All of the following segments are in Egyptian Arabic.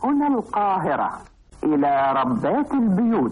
هنا القاهرة إلى ربات البيوت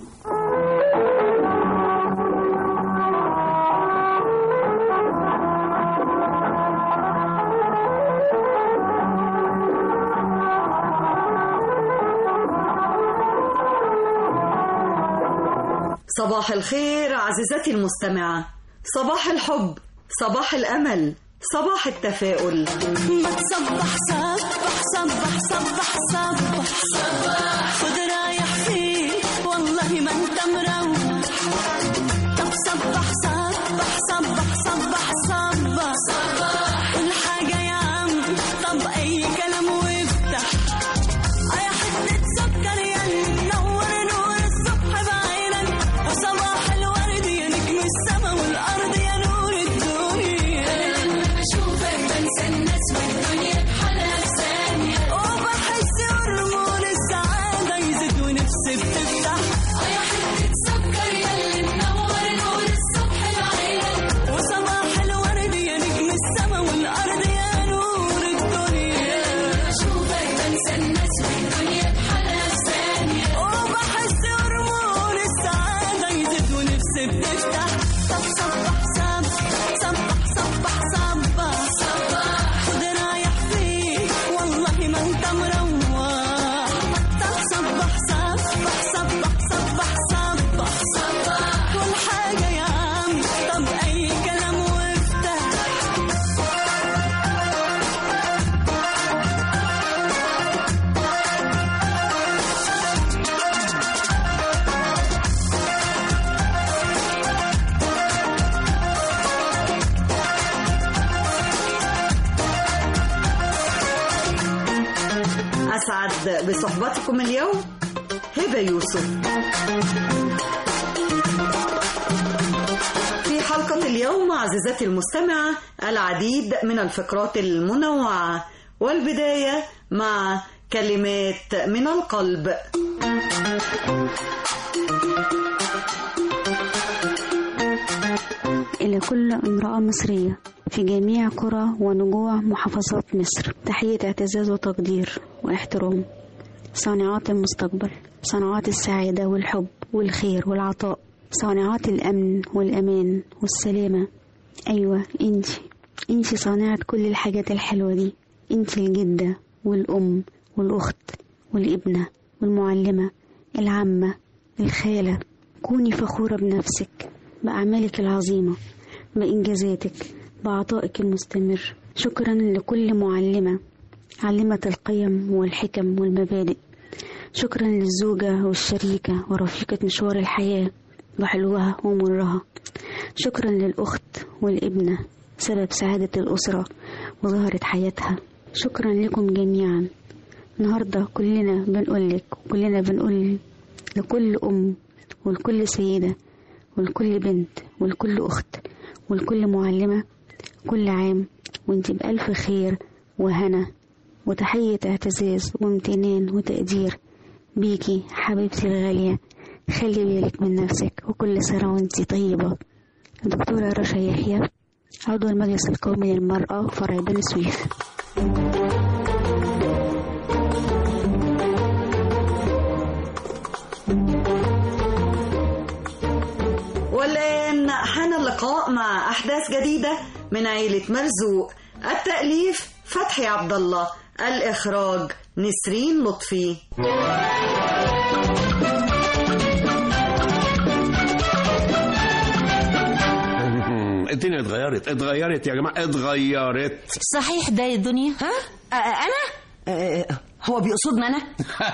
صباح الخير عزيزتي المستمعة صباح الحب صباح الأمل صباح التفاؤل ما تصبح صبح صبح صبح صبح صبح خد رايح فيه والله ما انت مروح طب صبح صبح صبح صبح صبح صبح كل حاجة يا عم طب أي كلام وافتح يا حتة سكر يا منور نور الصبح بعينك وصباح الورد يا نجم السما والأرض يا نور الدنيا بشوفك بنسى الناس والدنيا بحالها في ثانية وبحس هرمون السعادة يزيد ونفسي بتفتح يا حتة سكر يا اللي منور نور الصبح بعينك وصباح الورد يا نجم السما والأرض يا نور الدنيا بشوفك بنسى الناس والدنيا بحالها في ثانية وبحس هرمون السعادة يزيد ونفسي بتفتح طب صبح صبح صبح صبح صبح صبح خد رايح فيك والله ما انت مروح طب صبح صبح صبح صبح صبح صبح كل حاجة يا عم طب أي كلام وافتح أسعد بصحبتكم اليوم هبة يوسف في حلقة اليوم عزيزتي المستمعة العديد من الفقرات المنوعة والبداية مع كلمات من القلب إلى كل امرأة مصرية في جميع قرى ونجوع محافظات مصر تحية اعتزاز وتقدير واحترام صانعات المستقبل صناعات السعادة والحب والخير والعطاء صانعات الأمن والأمان والسلامة أيوة انتي انتي صانعة كل الحاجات الحلوة دي انتي الجدة والأم والأخت والابنة والمعلمة العمة الخالة كوني فخورة بنفسك بأعمالك العظيمة بإنجازاتك بعطائك المستمر شكرا لكل معلمة علمت القيم والحكم والمبادئ شكرا للزوجة والشريكة ورفيقة مشوار الحياة بحلوها ومرها شكرا للأخت والابنة سبب سعادة الأسرة وزهرة حياتها شكرا لكم جميعا النهاردة كلنا بنقولك وكلنا بنقول لكل أم ولكل سيدة ولكل بنت ولكل أخت ولكل معلمة كل عام وانت بألف خير وهنا وتحية اعتزاز وامتنان وتقدير بيكي حبيبتي الغالية خلي بالك من نفسك وكل سنة وانت طيبة الدكتورة رشا يحيى عضو المجلس القومي للمرأة فرع بني سويف والآن حان اللقاء مع أحداث جديدة من عيلة مرزوق التأليف فتحي عبد الله الإخراج نسرين لطفي الدنيا اتغيرت اتغيرت يا جماعه اتغيرت صحيح ده يا دنيا ها؟ آه، أنا؟ آه، هو بيقصدني أنا؟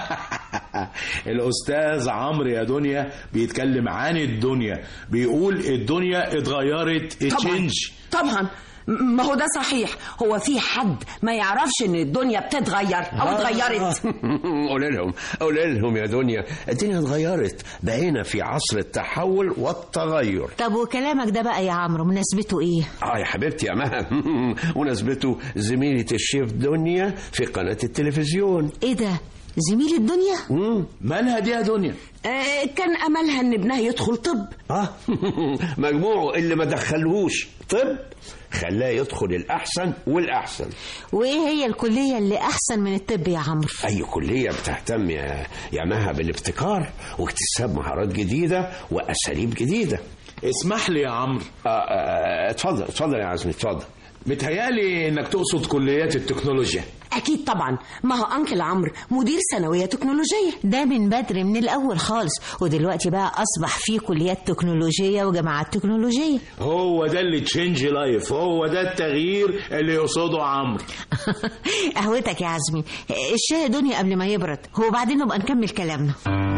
الاستاذ عمرو يا دنيا بيتكلم عن الدنيا بيقول الدنيا اتغيرت اتشنج طبعا ما هو ده صحيح هو في حد ما يعرفش ان الدنيا بتتغير او اتغيرت قول لهم قول لهم يا دنيا الدنيا اتغيرت بقينا في عصر التحول والتغير طب وكلامك ده بقى يا عمرو مناسبته ايه اه يا حبيبتي يا مها مناسبته زميلة الشيف دنيا في قناة التلفزيون ايه ده زميل الدنيا مم. مالها دي يا دنيا آه كان املها ان ابنها يدخل طب اه مجموعه اللي ما دخلهوش طب خلاه يدخل الاحسن والاحسن وايه هي الكلية اللي احسن من الطب يا عمرو اي كليه بتهتم يا يا مها بالابتكار واكتساب مهارات جديده واساليب جديده اسمح لي يا عمرو آه، آه، اتفضل اتفضل يا عزمي اتفضل متهيالي انك تقصد كليات التكنولوجيا اكيد طبعا ما هو انكل عمرو مدير ثانويه تكنولوجيه ده من بدري من الاول خالص ودلوقتي بقى اصبح فيه كليات تكنولوجية وجامعات تكنولوجية هو ده اللي تشينج لايف هو ده التغيير اللي يقصده عمرو قهوتك يا عزمي الشاي دنيا قبل ما يبرد هو بعدين نبقى نكمل كلامنا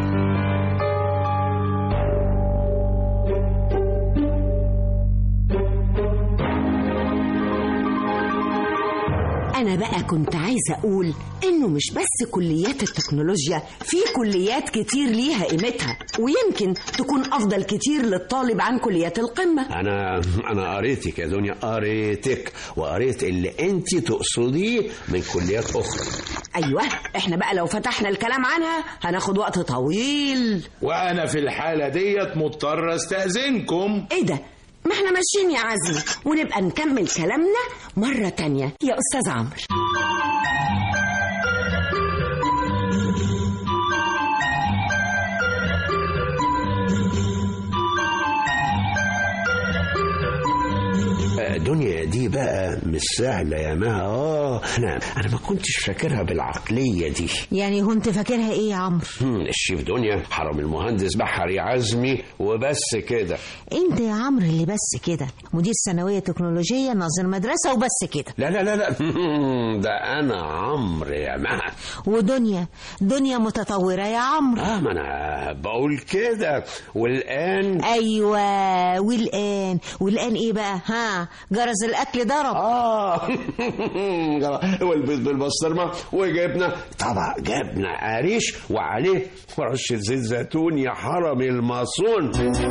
انا بقى كنت عايزه اقول انه مش بس كليات التكنولوجيا في كليات كتير ليها قيمتها ويمكن تكون افضل كتير للطالب عن كليات القمه انا انا قريتك يا دنيا قريتك وقريت اللي انت تقصديه من كليات اخرى ايوه احنا بقى لو فتحنا الكلام عنها هناخد وقت طويل وانا في الحاله ديت مضطر استاذنكم ايه ده ما احنا ماشيين يا عزمي ونبقى نكمل كلامنا مرة تانية يا أستاذ عمرو آه، دنيا دي بقى مش سهله يا مها اه انا انا ما كنتش فاكرها بالعقليه دي يعني كنت فاكرها ايه يا عمرو هم، الشيف دنيا حرم المهندس بحري عزمي وبس كده انت يا عمرو اللي بس كده مدير ثانوية تكنولوجية ناظر مدرسة وبس كده لا لا لا لا ده انا عمرو يا مها ودنيا دنيا متطورة يا عمرو اه ما انا بقول كده والان ايوه والان والان ايه بقى ها جرس الاكل ضرب اه والبيض بالبسطرمه وجبنا طبق جبنه قريش وعليه رشه زيت زيتون يا حرم المصون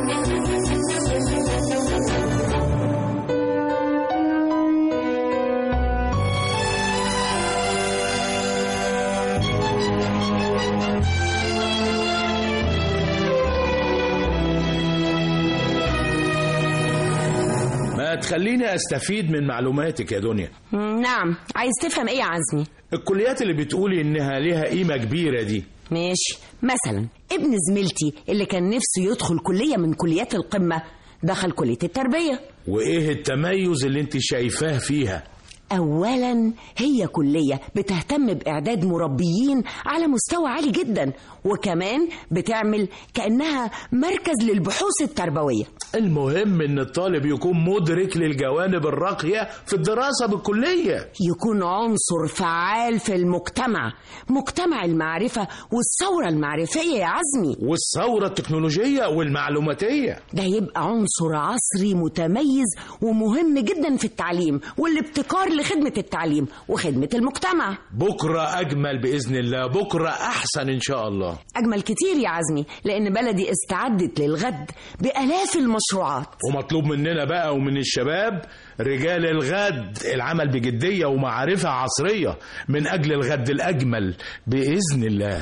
ما تخليني استفيد من معلوماتك يا دنيا نعم عايز تفهم ايه يا عزمي الكليات اللي بتقولي انها ليها قيمه كبيره دي ماشي مثلا ابن زميلتي اللي كان نفسه يدخل كلية من كليات القمة دخل كلية التربية وايه التميز اللي انت شايفاه فيها أولا هي كلية بتهتم بإعداد مربيين على مستوى عالي جدا وكمان بتعمل كأنها مركز للبحوث التربوية المهم ان الطالب يكون مدرك للجوانب الراقيه في الدراسه بالكليه يكون عنصر فعال في المجتمع مجتمع المعرفة والثورة المعرفية يا عزمي والثوره التكنولوجيه والمعلوماتيه ده يبقى عنصر عصري متميز ومهم جدا في التعليم والابتكار لخدمة التعليم وخدمة المجتمع بكره اجمل باذن الله بكره احسن ان شاء الله أجمل كتير يا عزمي لأن بلدي استعدت للغد بآلاف المشروعات ومطلوب مننا بقى ومن الشباب رجال الغد العمل بجديه ومعرفه عصريه من اجل الغد الاجمل باذن الله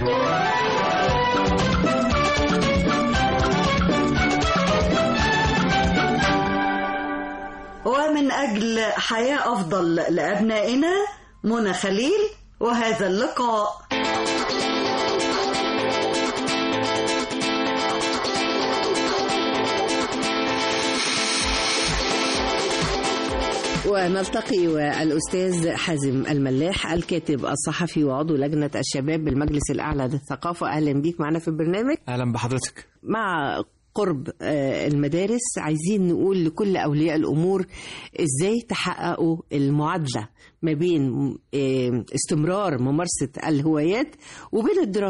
ومن أجل حياة أفضل لأبنائنا منى خليل وهذا اللقاء ونلتقي والأستاذ حازم الملاح الكاتب الصحفي وعضو لجنة الشباب بالمجلس الأعلى للثقافة أهلا بيك معنا في البرنامج اهلا بحضرتك مع قرب آه، المدارس عايزين نقول لكل أولياء الأمور إزاي تحققوا المعادلة ما بين آه، استمرار ممارسة الهوايات وبين الدراسة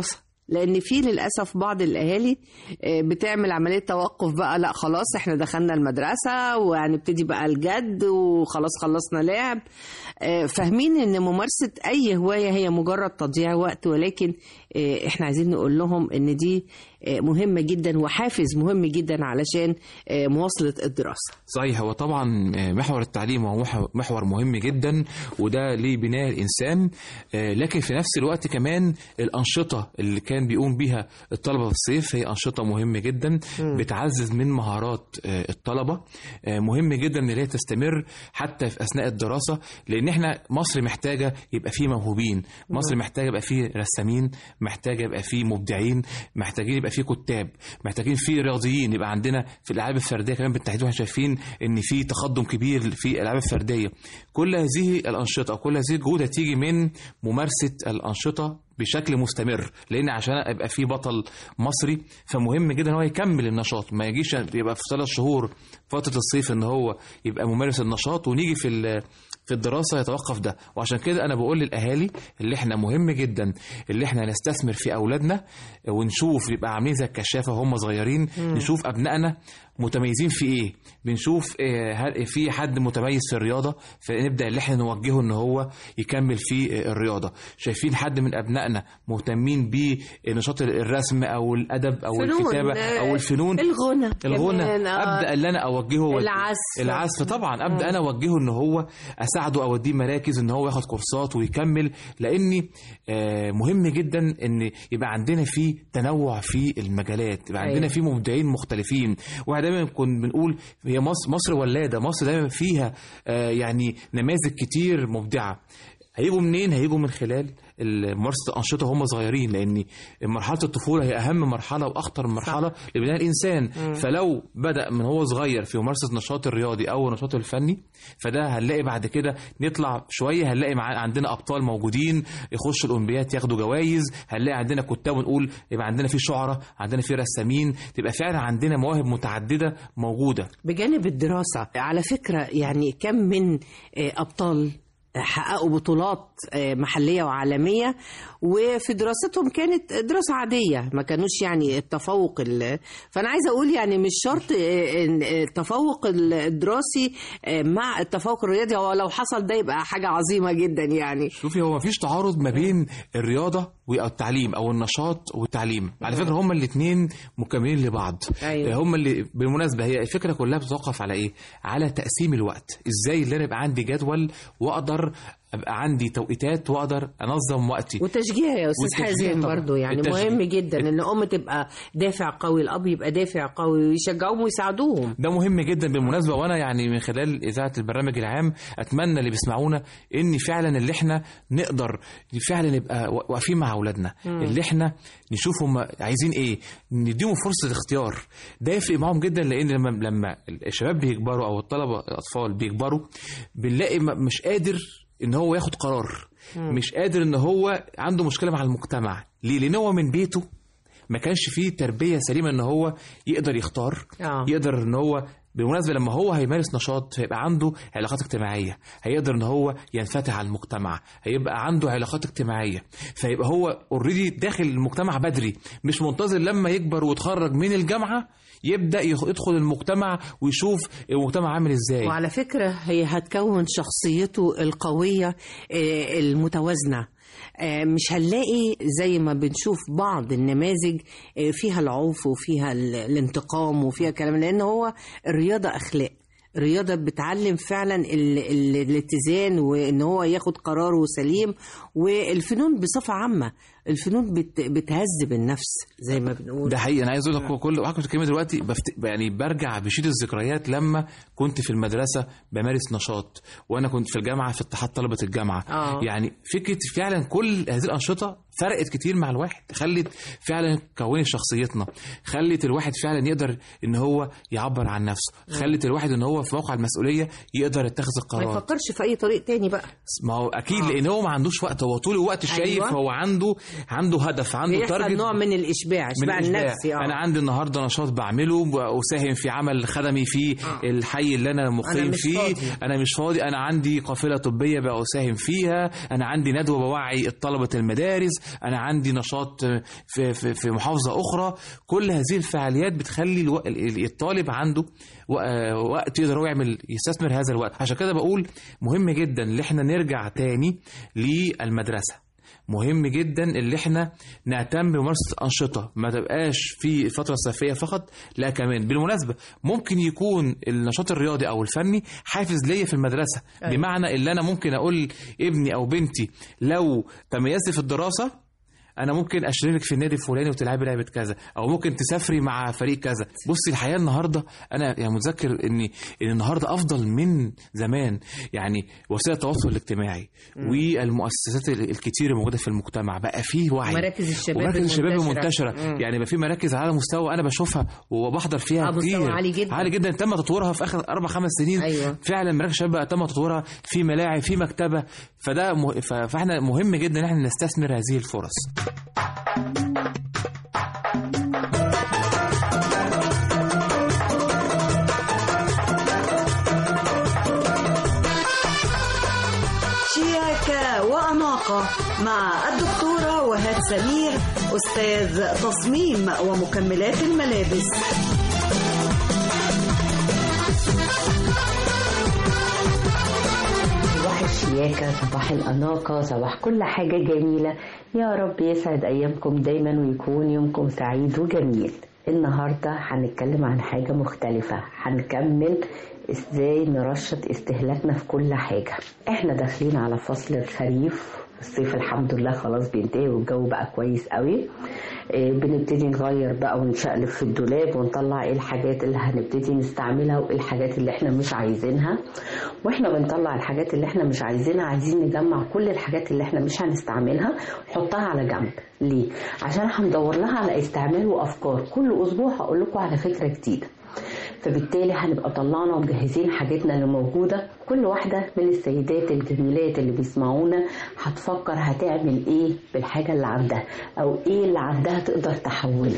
لان في للاسف بعض الاهالي آه، بتعمل عمليه توقف بقى لا خلاص احنا دخلنا المدرسه وهنبتدي بقى الجد وخلاص خلصنا لعب آه، فاهمين ان ممارسه اي هوايه هي مجرد تضييع وقت ولكن آه، احنا عايزين نقول لهم ان دي آه، مهمه جدا وحافز مهم جدا علشان آه، مواصله الدراسه صحيح هو طبعا محور التعليم هو محور- محور مهم جدا وده لبناء الانسان آه، لكن في نفس الوقت كمان الانشطه اللي كان بيقوم بيها الطلبه في الصيف هي انشطه مهمه جدا بتعزز من مهارات آه، الطلبه آه، مهم جدا ان هي تستمر حتى في اثناء الدراسه لان احنا مصر محتاجه يبقى فيه موهوبين مصر محتاجه يبقى فيه رسامين محتاجه يبقى فيه مبدعين محتاجين يبقى فيه كتاب محتاجين فيه رياضيين يبقى عندنا في الالعاب الفرديه كمان بالتحديد واحنا شايفين ان في تقدم كبير في الالعاب الفرديه كل هذه الانشطه كل هذه الجهود هتيجي من ممارسه الانشطه بشكل مستمر لان عشان ابقى في بطل مصري فمهم جدا ان هو يكمل النشاط ما يجيش يبقى في ثلاث شهور فتره الصيف ان هو يبقى ممارس النشاط ونيجي في ال- في الدراسه يتوقف ده وعشان كده انا بقول للاهالي اللي احنا مهم جدا اللي احنا نستثمر في اولادنا ونشوف يبقى عاملين زي الكشافه وهم صغيرين نشوف ابنائنا متميزين في ايه بنشوف آه، هل في حد متميز في الرياضه فنبدا اللي احنا نوجهه ان هو يكمل في آه، الرياضه شايفين حد من ابنائنا مهتمين بنشاط الرسم او الادب او فنون، الكتابه او آه، الفنون الغنى الغنى كمان، آه. ابدا اللي انا اوجهه العزف. العزف طبعا ابدا انا اوجهه ان هو اساعده اوديه مراكز ان هو ياخد كورسات ويكمل لاني آه، مهم جدا ان يبقى عندنا في تنوع في المجالات يبقى عندنا أيوة. في مبدعين مختلفين واحنا دايما كنا بنقول هي مصر مصر ولاده مصر دايما فيها آه، يعني نماذج كتير مبدعه هيجوا منين هيجوا من خلال ممارسه الانشطه وهم صغيرين لان مرحله الطفوله هي اهم مرحله واخطر مرحله لبناء الانسان فلو بدا من هو صغير في ممارسه النشاط الرياضي او النشاط الفني فده هنلاقي بعد كده نطلع شويه هنلاقي مع عندنا ابطال موجودين يخشوا الاولمبيات ياخدوا جوائز هنلاقي عندنا كتاب ونقول يبقى عندنا في شعراء عندنا في رسامين تبقى فعلا عندنا مواهب متعدده موجوده بجانب الدراسة على فكرة يعني كم من آه، أبطال حققوا بطولات آه، محلية وعالمية وفي دراستهم كانت دراسة عادية ما كانوش يعني التفوق ال- فأنا عايزة أقول يعني مش شرط آه، إن التفوق الدراسي آه، مع التفوق الرياضي هو لو حصل ده يبقى حاجة عظيمة جدا يعني شوفي هو مفيش تعارض ما بين الرياضه والتعليم او النشاط والتعليم على فكره هما الاثنين مكملين لبعض أيوة. هما اللي بالمناسبه هي الفكره كلها بتتوقف على ايه على تقسيم الوقت ازاي اللي انا يبقى عندي جدول واقدر ابقى عندي توقيتات واقدر انظم وقتي وتشجيع يا استاذ والتشجيع حازم طبعاً. برضو يعني التشجيع. مهم جدا ان الام تبقى دافع قوي الاب يبقى دافع قوي ويشجعوهم ويساعدوهم ده مهم جدا بالمناسبه وانا يعني من خلال اذاعه البرنامج العام اتمنى اللي بيسمعونا ان فعلا اللي احنا نقدر فعلا نبقى واقفين مع اولادنا اللي احنا نشوف هم عايزين ايه نديهم فرصه الاختيار ده يفرق معاهم جدا لان لما لما الشباب بيكبروا او الطلبه الاطفال بيكبروا بنلاقي م- مش قادر ان هو ياخد قرار مش قادر ان هو عنده مشكله مع المجتمع ليه لان هو من بيته ما كانش فيه تربيه سليمه ان هو يقدر يختار آه. يقدر ان هو بالمناسبه لما هو هيمارس نشاط هيبقى عنده علاقات اجتماعيه هيقدر ان هو ينفتح على المجتمع هيبقى عنده علاقات اجتماعيه فيبقى هو اوريدي داخل المجتمع بدري مش منتظر لما يكبر ويتخرج من الجامعه يبدا يخ- يدخل المجتمع ويشوف المجتمع عامل ازاي وعلى فكرة هي هتكون شخصيته القوية آه، المتوازنة آه، مش هنلاقي زي ما بنشوف بعض النماذج آه، فيها العنف وفيها ال- الانتقام وفيها كلام لأن هو الرياضة أخلاق الرياضة بتعلم فعلا ال- ال- الاتزان وان هو ياخد قراره سليم والفنون بصفة عامة الفنون بت- بتهذب النفس زي ما بنقول ده حقيقي انا عايز اقول لك كل واحد كلمه دلوقتي بفت... يعني برجع بشيل الذكريات لما كنت في المدرسه بمارس نشاط وانا كنت في الجامعه في اتحاد طلبه الجامعه آه. يعني فكره فعلا كل هذه الانشطه فرقت كتير مع الواحد خلت فعلا كونت شخصيتنا خلت الواحد فعلا يقدر ان هو يعبر عن نفسه خلت الواحد ان هو في موقع المسؤوليه يقدر يتخذ ما القرارات يفكرش في اي طريق تاني بقى ما هو اكيد لان هو ما عندوش وقت هو طول الوقت شايف أيوة. هو عنده عنده هدف عنده بيحصل تارجت نوع من الاشباع من اشباع الإشباع. النفسي اه انا عندي النهارده نشاط بعمله واساهم في عمل خدمي في الحي اللي انا مقيم مش فيه فاضي. انا مش فاضي انا عندي قافله طبيه بساهم فيها انا عندي ندوه بوعي طلبه المدارس انا عندي نشاط في في, في محافظه اخرى كل هذه الفعاليات بتخلي الو... ال- الطالب عنده و- وقت يقدر هو يعمل يستثمر هذا الوقت عشان كده بقول مهم جدا ان احنا نرجع تاني للمدرسه مهم جدا اللي احنا نهتم بممارسه الانشطه ما تبقاش في الفتره الصيفيه فقط لا كمان بالمناسبه ممكن يكون النشاط الرياضي او الفني حافز ليا في المدرسه أيوة. بمعنى اللي انا ممكن اقول ابني او بنتي لو تميزت في الدراسه انا ممكن اشترك في النادي الفلاني وتلعبي لعبه كذا او ممكن تسافري مع فريق كذا بصي الحياه النهارده انا يعني متذكر ان ان النهارده افضل من زمان يعني وسائل التواصل الاجتماعي والمؤسسات ال- الكتير الموجوده في المجتمع بقى فيه وعي مراكز الشباب ومراكز الشباب المنتشرة. المنتشره مم. يعني بقى في مراكز على مستوى انا بشوفها وبحضر فيها على مستوى كتير عالي جدا. عالي جدا تم تطويرها في اخر اربع خمس سنين أيوة. فعلا مراكز الشباب بقى تم تطويرها في ملاعب في مكتبه فده مه... ف- فاحنا مهم جدا ان احنا نستثمر هذه الفرص شياكة وأناقة مع الدكتورة وهاب سمير أستاذ تصميم ومكملات الملابس صباح الشياكة صباح الأناقة صباح كل حاجة جميلة يا رب يسعد أيامكم دايما ويكون يومكم سعيد وجميل النهاردة هنتكلم عن حاجة مختلفة هنكمل ازاي نرشد استهلاكنا في كل حاجة احنا داخلين على فصل الخريف الصيف الحمد لله خلاص بينتهي والجو بقى كويس قوي إيه، بنبتدي نغير بقى ونشقلب في الدولاب ونطلع ايه الحاجات اللي هنبتدي نستعملها وايه الحاجات اللي احنا مش عايزينها واحنا بنطلع الحاجات اللي احنا مش عايزينها عايزين نجمع كل الحاجات اللي احنا مش هنستعملها ونحطها على جنب ليه عشان هندور لها على استعمال وافكار كل اسبوع هقول لكم على فكره جديده فبالتالي هنبقى طلعنا ومجهزين حاجتنا اللي موجوده كل واحده من السيدات الجميلات اللي بيسمعونا هتفكر هتعمل ايه بالحاجه اللي عندها او ايه اللي عندها تقدر تحوله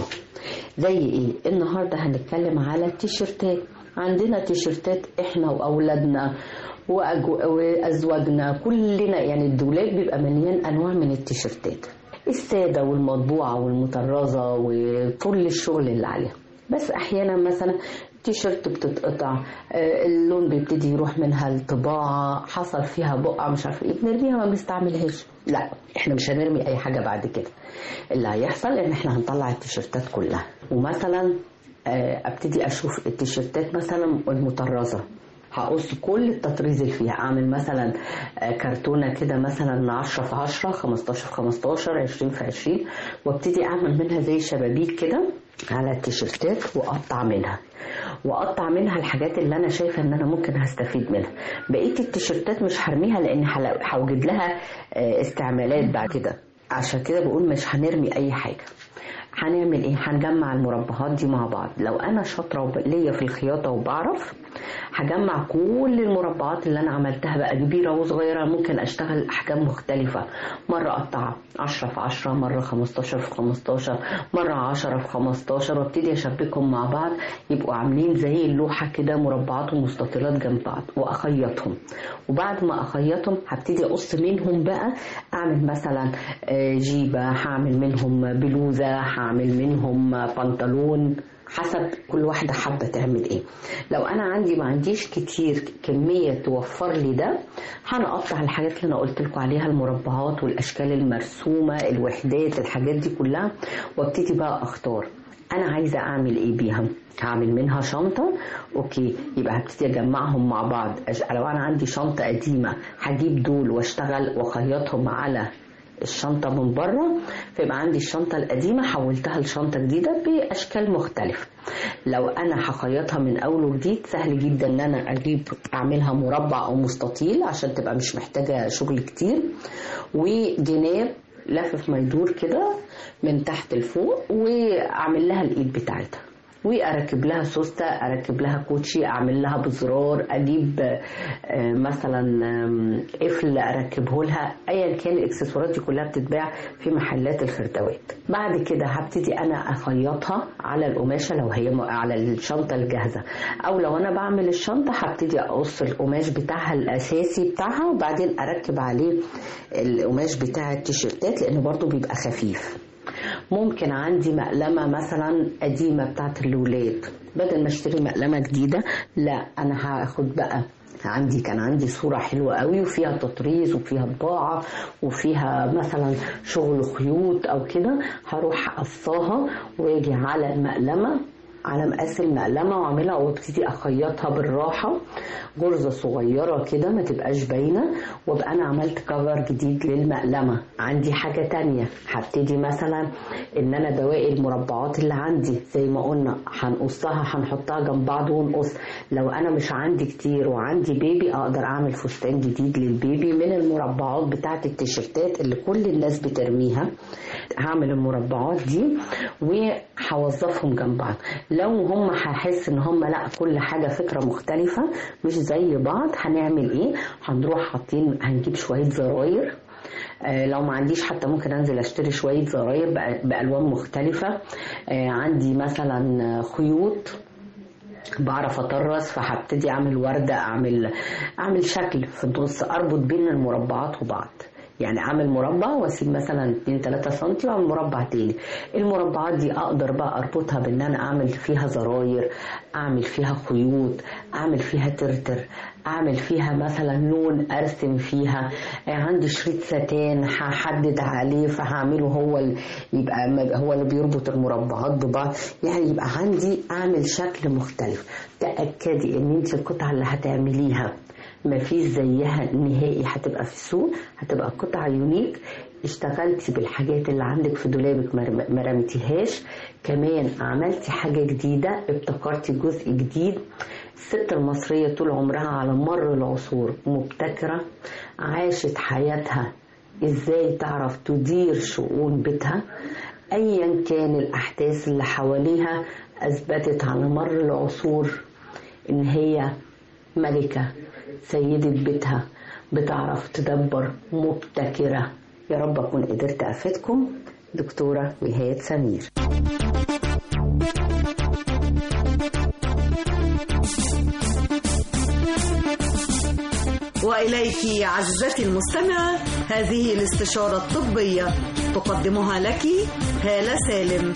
زي ايه النهارده هنتكلم على التيشيرتات عندنا تيشيرتات احنا واولادنا وأجو- وازواجنا كلنا يعني الدولاب بيبقى مليان انواع من التيشيرتات الساده والمطبوعه والمطرزه وكل الشغل اللي عليها بس احيانا مثلا تيشيرت بتتقطع آه، اللون بيبتدي يروح منها الطباعه حصل فيها بقعه مش عارفه ايه بنرميها ما بنستعملهاش لا احنا مش هنرمي اي حاجه بعد كده اللي هيحصل ان احنا هنطلع التيشيرتات كلها ومثلا آه، ابتدي اشوف التيشيرتات مثلا المطرزه هقص كل التطريز اللي فيها اعمل مثلا آه، كرتونه كده مثلا 10 في 10 15 في 15 20 في 20 وابتدي اعمل منها زي شبابيك كده على التيشيرتات واقطع منها واقطع منها الحاجات اللي انا شايفه ان انا ممكن هستفيد منها بقيه التيشيرتات مش هرميها لان هلا- هوجد لها آه، استعمالات بعد كده عشان كده بقول مش هنرمي اي حاجه هنعمل ايه هنجمع المربعات دي مع بعض لو انا شاطره وب- ليا في الخياطه وبعرف هجمع كل المربعات اللي انا عملتها بقى كبيره وصغيره ممكن اشتغل احجام مختلفه مره اقطع 10 في 10 مره 15 في 15 مره 10 في 15 وابتدي اشبكهم مع بعض يبقوا عاملين زي اللوحه كده مربعات ومستطيلات جنب بعض واخيطهم وبعد ما اخيطهم هبتدي اقص منهم بقى اعمل مثلا آه، جيبه هعمل منهم بلوزه هعمل منهم بنطلون حسب كل واحدة حابة تعمل ايه لو انا عندي ما عنديش كتير كمية توفر لي ده هنقطع الحاجات اللي انا قلت لكم عليها المربعات والاشكال المرسومة الوحدات الحاجات دي كلها وابتدي بقى اختار انا عايزه اعمل ايه بيها هعمل منها شنطه اوكي يبقى هبتدي اجمعهم مع بعض أش- لو انا عندي شنطه قديمه هجيب دول واشتغل واخيطهم على الشنطه من بره فيبقى عندي الشنطه القديمه حولتها لشنطه جديده باشكال مختلفه لو انا هخيطها من اول وجديد سهل جدا ان انا اجيب اعملها مربع او مستطيل عشان تبقى مش محتاجه شغل كتير وجناب لفف ما يدور كده من تحت لفوق واعمل لها الايد بتاعتها واركب لها سوسته اركب لها كوتشي اعمل لها بزرار اجيب آه، مثلا آم، قفل اركبه لها ايا كان الاكسسوارات دي كلها بتتباع في محلات الخردوات بعد كده هبتدي انا اخيطها على القماشه لو هي م- على الشنطه الجاهزه او لو انا بعمل الشنطه هبتدي اقص القماش بتاعها الاساسي بتاعها وبعدين اركب عليه القماش بتاع التيشيرتات لانه برضو بيبقى خفيف ممكن عندي مقلمة مثلا قديمة بتاعت الولاد بدل ما اشتري مقلمة جديدة لا انا هاخد بقى عندي كان عندي صورة حلوة قوي وفيها تطريز وفيها طباعة وفيها مثلا شغل خيوط او كده هروح اقصاها واجي على المقلمة على مقاس المقلمة واعملها وابتدي اخيطها بالراحة غرزة صغيرة كده ما تبقاش باينة وابقى انا عملت كفر جديد للمقلمة عندي حاجة تانية هبتدي مثلا ان انا بواقي المربعات اللي عندي زي ما قلنا هنقصها هنحطها جنب بعض ونقص لو انا مش عندي كتير وعندي بيبي اقدر اعمل فستان جديد للبيبي من المربعات بتاعة التيشيرتات اللي كل الناس بترميها هعمل المربعات دي وهوظفهم جنب بعض لو هم هحس ان هم لا كل حاجه فكره مختلفه مش زي بعض هنعمل ايه هنروح حاطين هنجيب شويه زراير آه، لو ما عنديش حتى ممكن انزل اشتري شويه زراير بأ- بالوان مختلفه آه، عندي مثلا آه، خيوط بعرف اطرز فهبتدي اعمل ورده اعمل اعمل شكل في النص اربط بين المربعات وبعض يعني اعمل مربع واسيب مثلا 2 3 سم واعمل مربع تاني المربعات دي اقدر بقى اربطها بان انا اعمل فيها زراير اعمل فيها خيوط اعمل فيها ترتر اعمل فيها مثلا لون ارسم فيها آه، عندي شريط ستان هحدد عليه فهعمله هو ال- يبقى م- هو اللي بيربط المربعات ببعض يعني يبقى عندي اعمل شكل مختلف تاكدي ان انت القطعه اللي هتعمليها ما فيش زيها نهائي هتبقى في السوق هتبقى قطعة يونيك اشتغلتي بالحاجات اللي عندك في دولابك ما ما رميتيهاش كمان عملتي حاجة جديدة ابتكرتي جزء جديد الست المصرية طول عمرها على مر العصور مبتكرة عاشت حياتها ازاي تعرف تدير شؤون بيتها ايا كان الاحداث اللي حواليها اثبتت على مر العصور ان هي ملكة سيدة بيتها بتعرف تدبر مبتكرة يا رب أكون قدرت أفيدكم دكتورة وهاد سمير وإليك عزيزتي المستمعة هذه الاستشارة الطبية تقدمها لك هالة سالم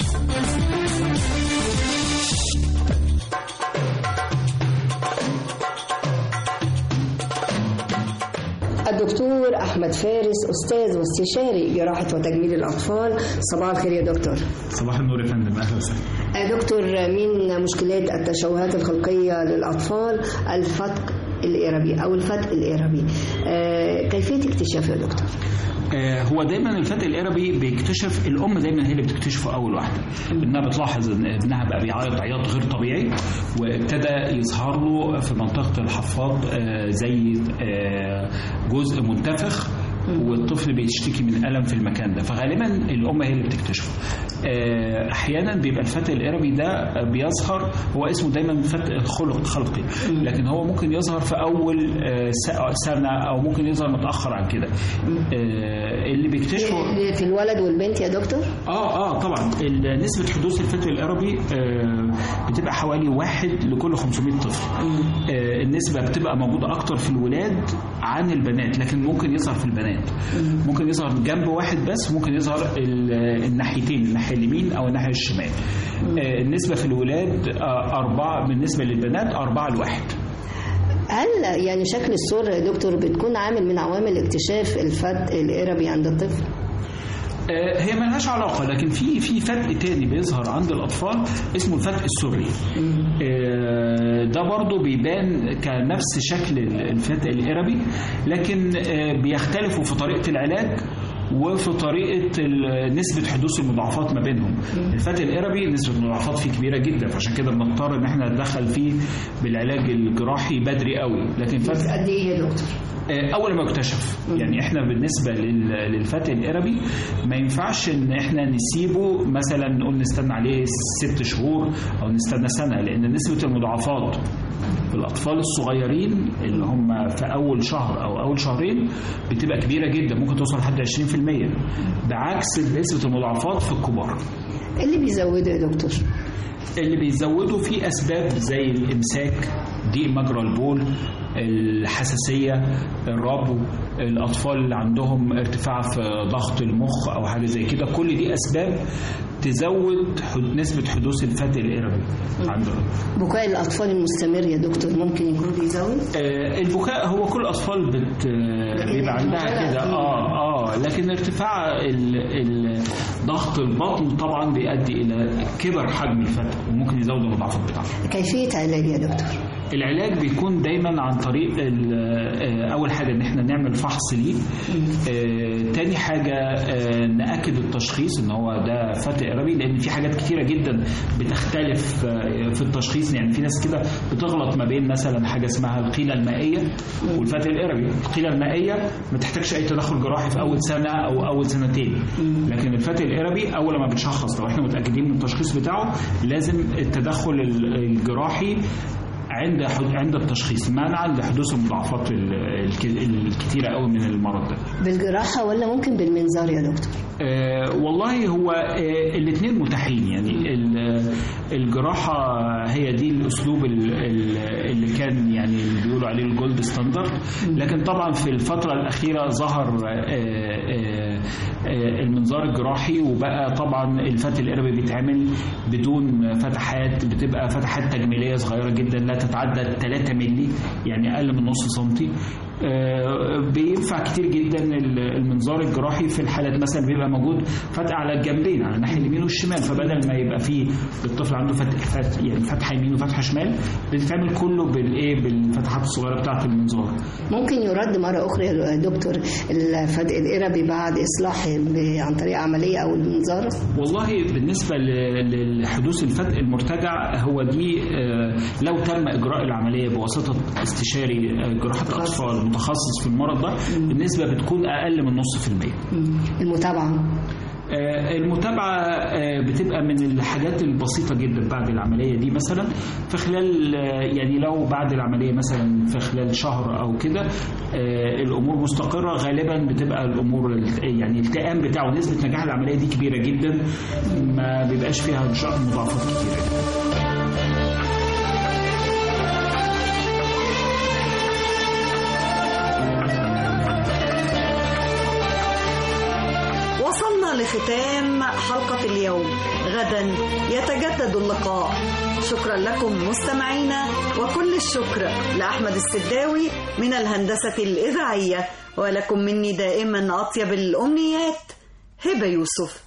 الدكتور أحمد فارس أستاذ واستشاري جراحة وتجميل الأطفال صباح الخير يا دكتور صباح النور يا فندم اهلا وسهلا آه، دكتور من مشكلات التشوهات الخلقية للأطفال الفتق الإيربي أو الفتق الإيربي آه، كيفية اكتشافه يا دكتور؟ آه، هو دايما الفتق الاربي بيكتشف الام دايما هي اللي بتكتشفه اول واحده انها بتلاحظ ان ابنها بقى بيعيط عياط غير طبيعي وابتدى يظهر له في منطقه الحفاض آه، زي آه، جزء منتفخ والطفل بيشتكي من الم في المكان ده فغالبا الام هي اللي بتكتشفه آه، احيانا بيبقى الفتق الاربي ده بيظهر هو اسمه دايما فتق خلق خلقي لكن هو ممكن يظهر في اول آه، س- سنه او ممكن يظهر متاخر عن كده آه، اللي بيكتشفه في الولد والبنت يا دكتور؟ اه اه طبعا ال- نسبة حدوث الفتق الاربي آه بتبقى حوالي واحد لكل 500 طفل آه النسبة بتبقى موجودة اكتر في الولاد عن البنات لكن ممكن يظهر في البنات ممكن يظهر جنب واحد بس ممكن يظهر ال- الناحيتين الناحية اليمين او الناحية الشمال آه النسبة في الولاد آه أربعة بالنسبة للبنات أربعة لواحد هل يعني شكل الصورة يا دكتور بتكون عامل من عوامل اكتشاف الفتق الإيربي عند الطفل؟ آه، هي ملهاش علاقه لكن في في فتق تاني بيظهر عند الاطفال اسمه الفتق السري آه، ده برضو بيبان كنفس شكل الفتق الاربي لكن آه، بيختلفوا في طريقه العلاج وفي طريقه ال- نسبه حدوث المضاعفات ما بينهم الفتق الاربي نسبه المضاعفات فيه كبيره جدا فعشان كده بنضطر ان احنا ندخل فيه بالعلاج الجراحي بدري قوي لكن فتق قد ايه يا دكتور؟ آه، اول ما يكتشف يعني احنا بالنسبه لل- للفتق الاربي ما ينفعش ان احنا نسيبه مثلا نقول نستنى عليه ست شهور او نستنى سنه لان نسبه المضاعفات في الاطفال الصغيرين اللي هم في اول شهر او اول شهرين بتبقى كبيره جدا ممكن توصل لحد 20% بعكس نسبه المضاعفات في الكبار إيه اللي بيزوده يا دكتور اللي بيزودوا فيه اسباب زي الامساك ضيق مجرى البول الحساسيه الربو الاطفال اللي عندهم ارتفاع في ضغط المخ او حاجه زي كده كل دي اسباب تزود حد- نسبه حدوث الفتق الاربي عندهم بكاء الأطفال المستمر يا دكتور ممكن يكون بيزود آه، البكاء هو كل الاطفال بت آه، بيبقى عندها كده اه اه لكن ارتفاع ال- ال- ضغط البطن طبعا بيؤدي الى كبر حجم الفتق وممكن يزود المضاعفات بتاعته كيفية علاج يا دكتور العلاج بيكون دايما عن طريق ال- آه، اول حاجه ان احنا نعمل فحص ليه آه، تاني حاجه آه، ناكد التشخيص ان هو ده فتق اربي لان في حاجات كتيره جدا بتختلف آه، في التشخيص يعني في ناس كده بتغلط ما بين مثلا حاجه اسمها القيله المائيه والفتق الاربي القيله المائيه ما تحتاجش اي تدخل جراحي في اول سنه او اول سنتين لكن الفتق الاربي اول ما بنشخص لو احنا متاكدين من التشخيص بتاعه لازم التدخل ال- الجراحي عند حد- عند التشخيص منعا لحدوث المضاعفات ال- الك- الكتيره قوي من المرض ده بالجراحة ولا ممكن بالمنظار يا دكتور آه، والله هو الاثنين متاحين يعني ال- الجراحة هي دي الأسلوب ال- ال- اللي كان يعني اللي بيقولوا عليه الجولد ستاندرد لكن طبعا في الفترة الأخيرة ظهر آه، آه، آه، المنظار الجراحي وبقى طبعا الفتح القربي بيتعمل بدون فتحات بتبقى فتحات تجميلية صغيرة جدا لا تتعدى 3 مللي يعني أقل من نص سنتي آه، بينفع كتير جدا المنظار الجراحي في الحالات مثلا بيبقى موجود فتح على الجنبين على الناحيه اليمين والشمال فبدل ما يبقى فيه الطفل عنده فتح فتح يعني فتحه يمين وفتحه شمال بتتعمل كله بالايه بالفتحات الصغيره بتاعه المنظار ممكن يرد مرة أخرى يا دكتور الفتق الإربي بعد إصلاحه ب- عن طريق عملية أو المنظار والله بالنسبة ل- لحدوث الفتق المرتجع هو دي آه، لو تم إجراء العملية بواسطة استشاري آه، جراحة أطفال متخصص في المرض ده النسبة بتكون أقل من نص في المية المتابعة آه، المتابعة آه، بتبقى من الحاجات البسيطة جدا بعد العملية دي مثلا في خلال آه، يعني لو بعد العملية مثلا في خلال شهر أو كده آه، الأمور مستقرة غالبا بتبقى الأمور الت- يعني التئام بتاعه نسبة نجاح العملية دي كبيرة جدا ما بيبقاش فيها إن شاء الله مضاعفات كتيرة وصلنا لختام حلقة اليوم غدا يتجدد اللقاء شكرا لكم مستمعينا وكل الشكر لأحمد السداوي من الهندسة الإذاعية ولكم مني دائما أطيب الأمنيات هبة يوسف